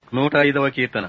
నూట ఐదవ కీర్తన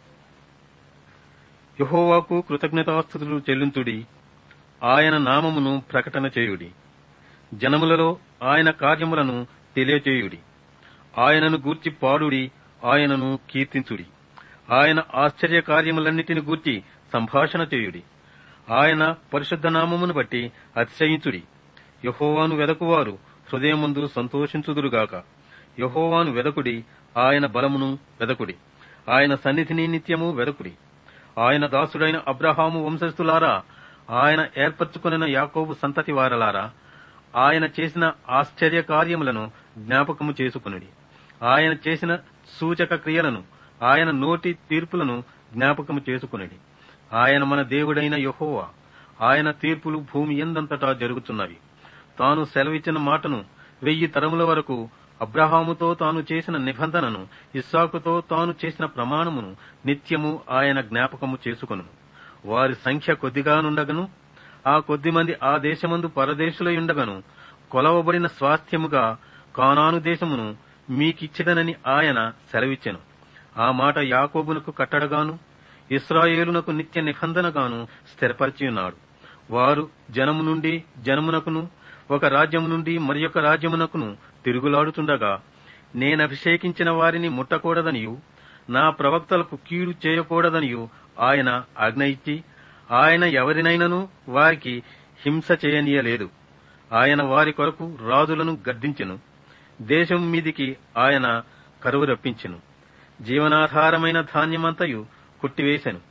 యహోవాకు కృతజ్ఞతాస్థుతులు చెల్లించుడి ఆయన నామమును ప్రకటన చేయుడి జనములలో ఆయన కార్యములను తెలియచేయుడి ఆయనను గూర్చి పాడుడి ఆయనను కీర్తించుడి ఆయన ఆశ్చర్య కార్యములన్నిటిని గూర్చి సంభాషణ చేయుడి ఆయన పరిశుద్ధ నామమును బట్టి అతిశయించుడి యహోవాను వెదకువారు హృదయముందు సంతోషించుదురుగాక యహోవాను వెదకుడి ఆయన బలమును వెదకుడి ఆయన సన్నిధిని నిత్యము వెదకుడి ఆయన దాసుడైన అబ్రహాము వంశస్థులారా ఆయన ఏర్పరచుకొనిన యాకోబు సంతతి వారలారా ఆయన చేసిన ఆశ్చర్య కార్యములను జ్ఞాపకము చేసుకునుడి ఆయన చేసిన సూచక క్రియలను ఆయన నోటి తీర్పులను జ్ఞాపకము చేసుకునుడి ఆయన మన దేవుడైన యహోవా ఆయన తీర్పులు భూమి ఎందంతటా జరుగుతున్నవి తాను సెలవిచ్చిన మాటను వెయ్యి తరముల వరకు అబ్రహాముతో తాను చేసిన నిబంధనను ఇస్సాకుతో తాను చేసిన ప్రమాణమును నిత్యము ఆయన జ్ఞాపకము చేసుకొను వారి సంఖ్య కొద్దిగానుండగను ఆ కొద్ది మంది ఆ దేశమందు పరదేశులయుండగను కొలవబడిన స్వాస్థ్యముగా కానాను దేశమును మీకిచ్చిదనని ఆయన సెలవిచ్చెను ఆ మాట యాకోబునకు కట్టడగాను ఇస్రాయేలునకు నిత్య నిబంధనగాను స్థిరపరిచియున్నాడు వారు జనము నుండి జనమునకును ఒక రాజ్యము నుండి మరి ఒక రాజ్యమునకును తిరుగులాడుతుండగా నేనభిషేకించిన వారిని ముట్టకూడదనియు నా ప్రవక్తలకు కీడు చేయకూడదనియు ఆయన ఆజ్ఞ ఇచ్చి ఆయన ఎవరినైనను వారికి హింస చేయనీయలేదు ఆయన వారి కొరకు రాజులను గద్దించెను దేశం మీదికి ఆయన కరువు రప్పించెను జీవనాధారమైన ధాన్యమంతయు కొట్టివేశెను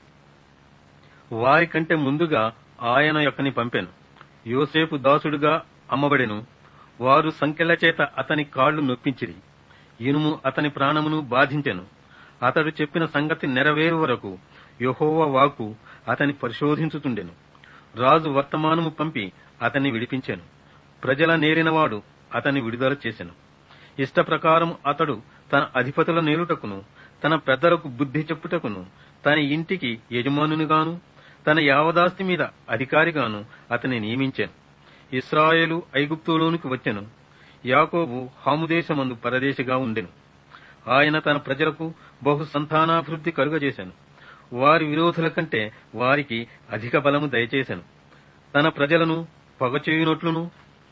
వారి కంటే ముందుగా ఆయన యొక్కని పంపెను యోసేపు దాసుడుగా అమ్మబడెను వారు సంఖ్యల చేత అతని కాళ్లు నొప్పించిరి ఇనుము అతని ప్రాణమును బాధించెను అతడు చెప్పిన సంగతి నెరవేరు వరకు యహోవ వాకు అతని పరిశోధించుతుండెను రాజు వర్తమానము పంపి అతన్ని విడిపించెను ప్రజల నేరినవాడు అతన్ని విడుదల చేసెను ఇష్ట ప్రకారం అతడు తన అధిపతుల నేలుటకును తన పెద్దలకు బుద్ధి చెప్పుటకును తన ఇంటికి యజమానునిగాను తన యావదాస్తి మీద అధికారిగాను అతని నియమించాను ఇస్రాయేలు ఐగుప్తులోనికి వచ్చెను యాకోబు హాముదేశమందు పరదేశిగా ఉండెను ఆయన తన ప్రజలకు బహు సంతానాభివృద్ధి కలుగజేశాను వారి విరోధుల కంటే వారికి అధిక బలము దయచేశాను తన ప్రజలను పగచేయునట్లును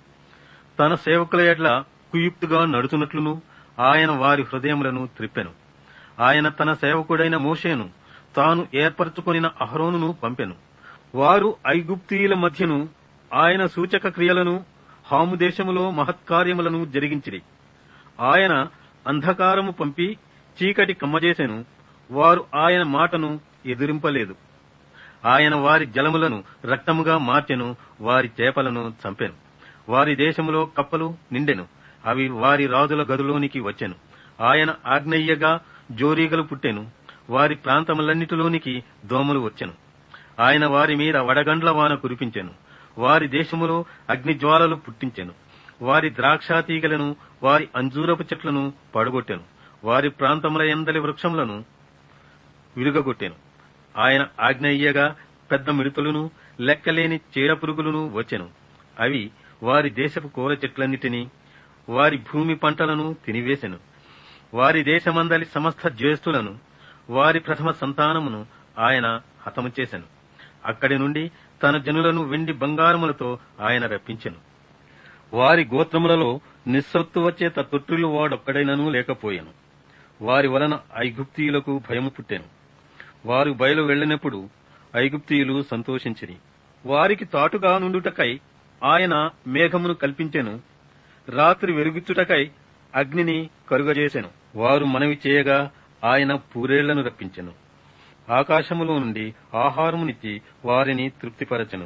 తన సేవకుల ఎడ్ల కుయుక్తుగా నడుచున్నట్లును ఆయన వారి హృదయములను త్రిప్పెను ఆయన తన సేవకుడైన మోషేను తాను ఏర్పరచుకొనిన అహరోనును పంపెను వారు ఐగుప్తీయుల మధ్యను ఆయన సూచక క్రియలను హాము దేశములో మహత్కార్యములను జరిగించిరి ఆయన అంధకారము పంపి చీకటి కమ్మజేసెను వారు ఆయన మాటను ఎదురింపలేదు ఆయన వారి జలములను రక్తముగా మార్చెను వారి చేపలను చంపెను వారి దేశములో కప్పలు నిండెను అవి వారి రాజుల గదులోనికి వచ్చెను ఆయన ఆగ్నేయగా జోరీగలు పుట్టెను వారి ప్రాంతములన్నిటిలోనికి దోమలు వచ్చెను ఆయన వారి మీద వడగండ్ల వాన కురిపించెను వారి దేశములో అగ్నిజ్వాలలు పుట్టించెను వారి ద్రాక్షాతీగలను వారి అంజూరపు చెట్లను పడగొట్టెను వారి ప్రాంతముల ఎందలి వృక్షములను విరుగగొట్టెను ఆయన ఆజ్ఞయ్యగా పెద్ద మిడుతలును లెక్కలేని చీడపురుగులను వచ్చెను అవి వారి దేశపు కూర చెట్లన్నిటినీ వారి భూమి పంటలను తినివేశెను వారి దేశమందలి సమస్త జ్యేష్ఠులను వారి ప్రథమ సంతానమును ఆయన హతము చేశెను అక్కడి నుండి తన జనులను వెండి బంగారములతో ఆయన రప్పించెను వారి గోత్రములలో నిస్సొత్తు వచ్చే తొట్టులు వాడొక్కడైనను లేకపోయాను వారి వలన ఐగుప్తీయులకు భయము పుట్టెను వారు బయలు వెళ్లినప్పుడు ఐగుప్తీయులు సంతోషించిరి వారికి తాటుగా నుండుటకై ఆయన మేఘమును కల్పించెను రాత్రి వెలుగుచుటకై అగ్నిని కరుగజేసెను వారు మనవి చేయగా ఆయన పూరేళ్లను రప్పించెను ఆకాశములో నుండి ఆహారమునిచ్చి వారిని తృప్తిపరచెను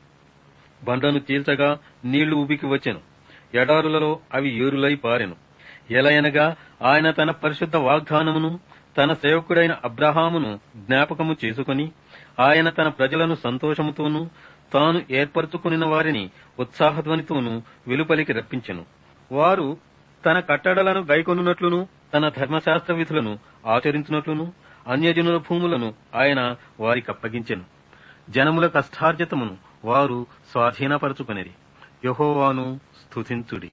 బండను చీల్చగా నీళ్లు ఉబికి వచ్చెను ఎడారులలో అవి ఏరులై పారెను ఎలయనగా ఆయన తన పరిశుద్ధ వాగ్దానమును తన సేవకుడైన అబ్రహామును జ్ఞాపకము చేసుకుని ఆయన తన ప్రజలను సంతోషముతోనూ తాను ఏర్పరచుకుని వారిని ఉత్సాహధ్వనితోనూ వెలుపలికి రప్పించెను వారు తన కట్టడలను గైకొనున్నట్లును తన ధర్మశాస్త్ర విధులను ఆచరించినట్లును అన్యజనుల భూములను ఆయన వారికి అప్పగించెను జనముల కష్టార్జితమును వారు స్వాధీనపరచుకునేది యహోవాను స్తుతించుడి